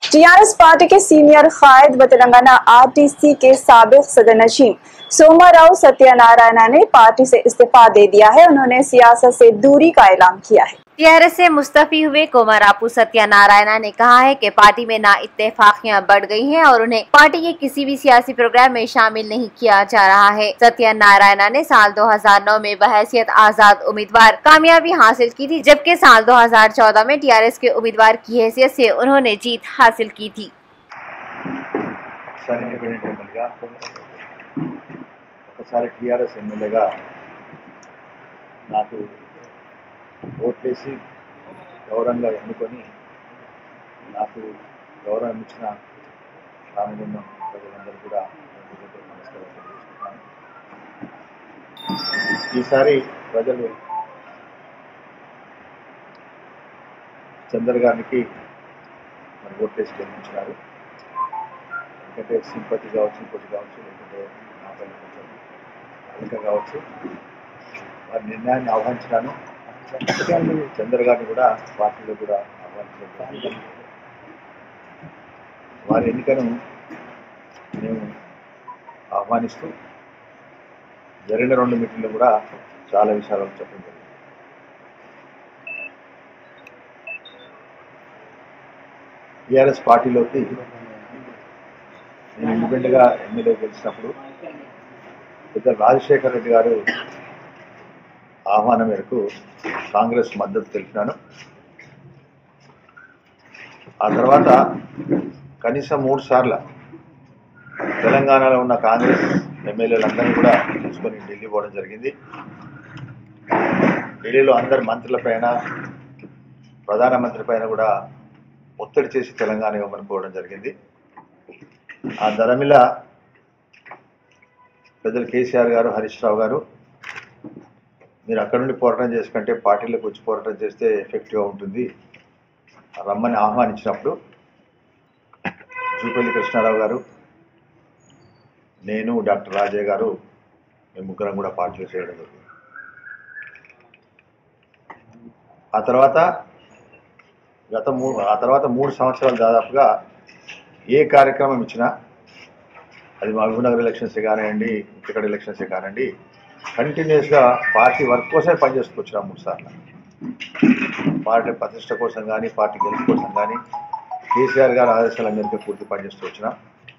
TRS party के senior कायद व तेलंगाना आरटीसी के सबक सदर नशीम सोमाराव सत्यनारायण ने पार्टी से इस्तीफा दे दिया है उन्होंने सियासत से दूरी का ऐलान किया है टीआरएस से मुस्तफी हुए कोमारापू सत्यानारायणा ने कहा है कि पार्टी में ना इत्तेफाकियां बढ़ गई हैं और उन्हें पार्टी के किसी भी सियासी प्रोग्राम में शामिल नहीं किया जा रहा है सत्यानारायणा ने साल 2009 में बहैसियत आजाद उम्मीदवार कामयाबी हासिल की थी जबकि साल 2014 में टीआरएस के उम्मीदवार की हैसियत से उन्होंने जीत हासिल की थी ఒకసారి ఇండిపెండెంట్ ఎమ్మెల్యేగా ఒకసారి టీఆర్ఎస్ ఎమ్మెల్యేగా నాకు ఓట్లేసి గౌరవంగా ఎన్నుకొని నాకు గౌరవం ఇచ్చిన రామగుండం ప్రజలందరూ కూడా హృదయపూర్వక నమస్కారాలు తెలియజేసుకుంటున్నాను ఈసారి ప్రజలు చంద్ర గారికి మరి ఓట్లేసి గెలిపించినారు ఎందుకంటే సింపతి కావచ్చు ఇంకోటి కావచ్చు లేకపోతే నా పైన కొంచెం అధిక కావచ్చు వారి నిర్ణయాన్ని ఆహ్వానించినాను చంద్ర గారిని కూడా పార్టీలో కూడా ఆహ్వానించడం వారి ఎన్నికను మేము ఆహ్వానిస్తూ జరిగిన రెండు మీటింగ్లు కూడా చాలా విషయాలు చెప్పడం జరిగింది టీఆర్ఎస్ పార్టీలోకి నేను ఇండిపెండెంట్గా ఎమ్మెల్యే గెలిచినప్పుడు పెద్ద రాజశేఖర్ రెడ్డి గారు ఆహ్వానం మేరకు కాంగ్రెస్ మద్దతు తెలిపినాను ఆ తర్వాత కనీసం మూడు సార్లు తెలంగాణలో ఉన్న కాంగ్రెస్ ఎమ్మెల్యేలందరినీ కూడా తీసుకొని ఢిల్లీ పోవడం జరిగింది ఢిల్లీలో అందరి మంత్రుల పైన ప్రధానమంత్రి పైన కూడా ఒత్తిడి చేసి తెలంగాణ ఇవ్వమని కోరడం జరిగింది ఆ ధరమిల పెద్దలు కేసీఆర్ గారు హరీష్ రావు గారు మీరు అక్కడ నుండి పోరాటం చేసుకుంటే పార్టీలకు వచ్చి పోరాటం చేస్తే ఎఫెక్టివ్గా ఉంటుంది రమ్మని ఆహ్వానించినప్పుడు జూపల్లి కృష్ణారావు గారు నేను డాక్టర్ రాజయ్య గారు మేము ముగ్గురం కూడా పార్టీలో చేయడం జరిగింది ఆ తర్వాత గత మూడు ఆ తర్వాత మూడు సంవత్సరాలు దాదాపుగా ఏ కార్యక్రమం ఇచ్చినా అది మహబూబ్నగర్ ఎలక్షన్స్ కానివ్వండి ఇక్కడ ఎలక్షన్స్ కానివ్వండి కంటిన్యూస్గా పార్టీ వర్క్ కోసమే పనిచేసుకొచ్చినా మూడు సార్లు పార్టీ ప్రతిష్ట కోసం కానీ పార్టీ గెలుపు కోసం కానీ కేసీఆర్ గారి ఆదేశాల మేరకు పూర్తి పనిచేస్తూ వచ్చినా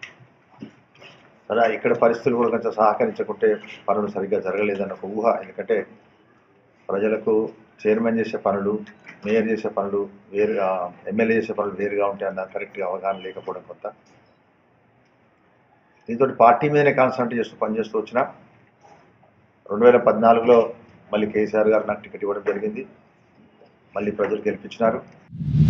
సరే ఇక్కడ పరిస్థితులు కూడా కొంచెం సహకరించకుంటే పనులు సరిగ్గా జరగలేదన్న ఒక ఊహ ఎందుకంటే ప్రజలకు చైర్మన్ చేసే పనులు మేయర్ చేసే పనులు వేరుగా ఎమ్మెల్యే చేసే పనులు వేరుగా ఉంటాయి అన్న కరెక్ట్గా అవగాహన లేకపోవడం కొత్త దీంతో పార్టీ మీదనే కాన్సన్ట్రేట్ చేస్తూ పనిచేస్తూ వచ్చిన రెండు వేల పద్నాలుగులో మళ్ళీ కేసీఆర్ గారు నాకు టికెట్ ఇవ్వడం జరిగింది మళ్ళీ ప్రజలు గెలిపించినారు